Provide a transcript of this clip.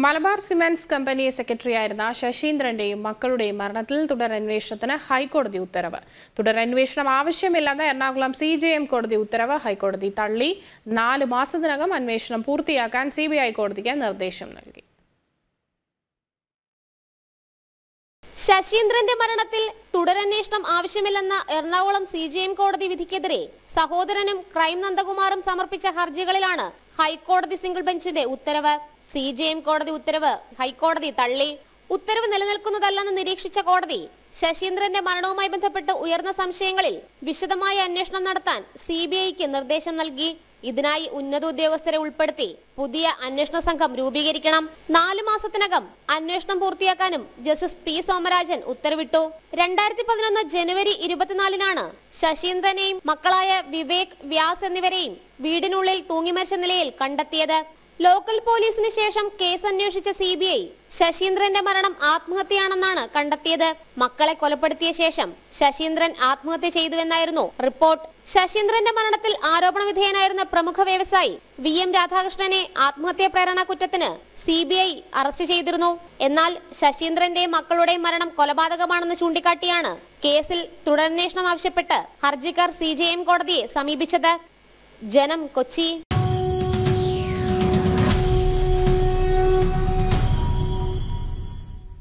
Malabar cements company സെക്രട്ടറിയായിരുന്ന ശശീന്ദ്രന്റെയും മക്കളുടെയും മരണത്തിൽ തുടരന്വേഷണത്തിന് ഹൈക്കോടതി ഉത്തരവ് തുടരന്വേഷണം ആവശ്യമില്ലെന്ന എറണാകുളം സി ജെ എം കോടതി ഉത്തരവ് ഹൈക്കോടതി തള്ളി നാല് മാസത്തിനകം അന്വേഷണം പൂർത്തിയാക്കാൻ സി ബി ഐ കോടതിക്ക് നിർദ്ദേശം നൽകി ശശീന്ദ്രന്റെ മരണത്തിൽ തുടരന്വേഷണം ആവശ്യമില്ലെന്ന എറണാകുളം സി ജി എം കോടതി വിധിക്കെതിരെ സഹോദരനും ക്രൈം നന്ദകുമാറും സമർപ്പിച്ച ഹർജികളിലാണ് ഹൈക്കോടതി സിംഗിൾ ബെഞ്ചിന്റെ ഉത്തരവ് സി ജി എം കോടതി ഉത്തരവ് ഹൈക്കോടതി തള്ളി ഉത്തരവ് നിലനിൽക്കുന്നതല്ലെന്ന് നിരീക്ഷിച്ച കോടതി ശശീന്ദ്രന്റെ മരണവുമായി ബന്ധപ്പെട്ട് ഉയർന്ന സംശയങ്ങളിൽ വിശദമായ അന്വേഷണം നടത്താൻ സി ബി ഐക്ക് നിർദ്ദേശം നൽകി ഇതിനായി ഉന്നത ഉദ്യോഗസ്ഥരെ ഉൾപ്പെടുത്തി പുതിയ അന്വേഷണ സംഘം രൂപീകരിക്കണം നാലു മാസത്തിനകം അന്വേഷണം പൂർത്തിയാക്കാനും ജസ്റ്റിസ് പി സോമരാജൻ ഉത്തരവിട്ടു രണ്ടായിരത്തി പതിനൊന്ന് ജനുവരി ഇരുപത്തിനാലിനാണ് ശശീന്ദ്രനെയും മക്കളായ വിവേക് വ്യാസ് എന്നിവരെയും വീടിനുള്ളിൽ തൂങ്ങിമരിച്ച നിലയിൽ കണ്ടെത്തിയത് ലോക്കൽ പോലീസിന് ശേഷം കേസ് അന്വേഷിച്ച സി ബി ഐ ശശീന്ദ്രന്റെ മരണം ആത്മഹത്യയാണെന്നാണ് കണ്ടെത്തിയത് മക്കളെ കൊലപ്പെടുത്തിയ ശേഷം ശശീന്ദ്രൻ ആത്മഹത്യ ചെയ്തുവെന്നായിരുന്നു റിപ്പോർട്ട് ശശീന്ദ്രന്റെ മരണത്തിൽ ആരോപണ വിധേയനായിരുന്ന പ്രമുഖ വ്യവസായി വി എം രാധാകൃഷ്ണനെ ആത്മഹത്യാ പ്രേരണ കുറ്റത്തിന് സി ബി ഐ അറസ്റ്റ് ചെയ്തിരുന്നു എന്നാൽ ശശീന്ദ്രന്റെയും മക്കളുടെയും മരണം കൊലപാതകമാണെന്ന് ചൂണ്ടിക്കാട്ടിയാണ് കേസിൽ തുടരന്വേഷണം ആവശ്യപ്പെട്ട് ഹർജിക്കാർ സി ജെ എം കോടതിയെ സമീപിച്ചത് ജനം കൊച്ചി